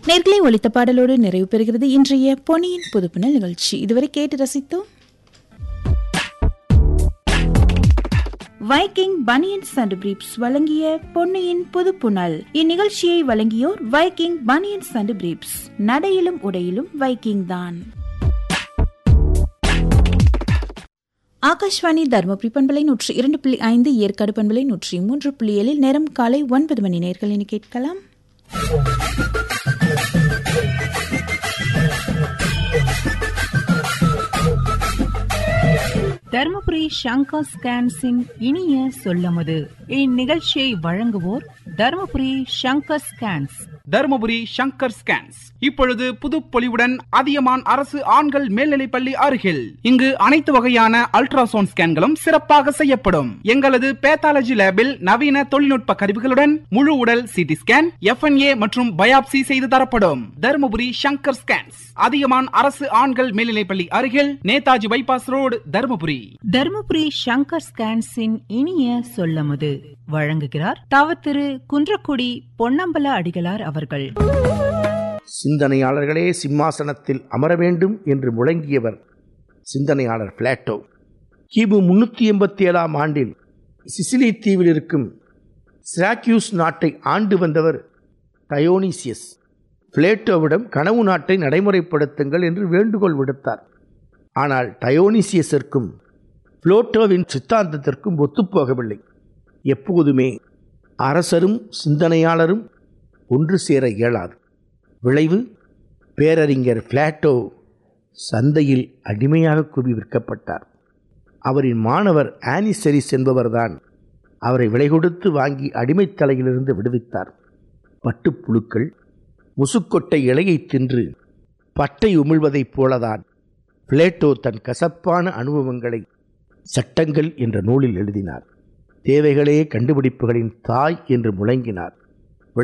நேர்களை ஒலித்த பாடலோடு நிறைவு பெறுகிறது இன்றைய பொன்னியின் புதுப்புணல் நிகழ்ச்சி இதுவரை கேட்டு ரசித்தோம் வைக்கிங் பனியன்ஸ் அண்ட் பிரீப்ஸ் வழங்கிய பொன்னியின் புதுப்புணல் இந்நிகழ்ச்சியை வழங்கியோர் வைக்கிங் பனியன்ஸ் அண்ட் பிரீப்ஸ் நடையிலும் உடையிலும் வைக்கிங் தான் ஆகாஷ்வாணி தருமபுரி பண்பலை நூற்றி இரண்டு புள்ளி ஐந்து ஏற்காடு பண்பலை நூற்றி மூன்று புள்ளி ஏழில் நேரம் காலை ஒன்பது மணி நேர்கள் என கேட்கலாம் தர்மபுரி சங்கர் ஸ்கேன்ஸின் இனிய சொல்லமுது இந்நிகழ்ச்சியை வழங்குவோர் தர்மபுரி சங்கர் ஸ்கேன்ஸ் தருமபுரி சங்கர் ஸ்கேன்ஸ் இப்பொழுது புதுப்பொலிவுடன் அதியமான் அரசு ஆண்கள் மேல்நிலைப்பள்ளி அருகில் இங்கு அனைத்து வகையான அல்ட்ராசவுண்ட் ஸ்கேன்களும் சிறப்பாக செய்யப்படும் எங்களது பேத்தாலஜி லேபில் நவீன தொழில்நுட்ப கருவிகளுடன் முழு உடல் சிடி ஸ்கேன் எஃப்என்ஏ மற்றும் பயாப்சி செய்து தரப்படும் தருமபுரி சங்கர் ஸ்கேன்ஸ் அதியமான் அரசு ஆண்கள் மேல்நிலைப்பள்ளி அருகில் நேதாஜி பைபாஸ் ரோடு தருமபுரி தர்மபுரி சங்கர் ஸ்கேன்ஸின் இனிய சொல்லமுது வழங்குகிறார் தவத்திரு குன்றக்குடி பொன்னம்பல அடிகளார் அவர்கள் சிந்தனையாளர்களே சிம்மாசனத்தில் அமர வேண்டும் என்று முழங்கியவர் சிந்தனையாளர் பிளாட்டோ கிமு முன்னூற்றி எண்பத்தி ஏழாம் ஆண்டில் சிசிலி தீவில் இருக்கும் சிராக்யூஸ் நாட்டை ஆண்டு வந்தவர் டயோனிசியஸ் பிளேட்டோவிடம் கனவு நாட்டை நடைமுறைப்படுத்துங்கள் என்று வேண்டுகோள் விடுத்தார் ஆனால் டயோனிசியஸிற்கும் புளோட்டோவின் சித்தாந்தத்திற்கும் ஒத்துப்போகவில்லை எப்போதுமே அரசரும் சிந்தனையாளரும் ஒன்று சேர இயலாது விளைவு பேரறிஞர் பிளாட்டோ சந்தையில் அடிமையாக குவி விற்கப்பட்டார் அவரின் மாணவர் ஆனிசெரிஸ் என்பவர்தான் அவரை விலை கொடுத்து வாங்கி அடிமைத் தலையிலிருந்து விடுவித்தார் பட்டுப்புழுக்கள் முசுக்கொட்டை இலையை தின்று பட்டை உமிழ்வதைப் போலதான் பிளேட்டோ தன் கசப்பான அனுபவங்களை சட்டங்கள் என்ற நூலில் எழுதினார் தேவைகளே கண்டுபிடிப்புகளின் தாய் என்று முழங்கினார்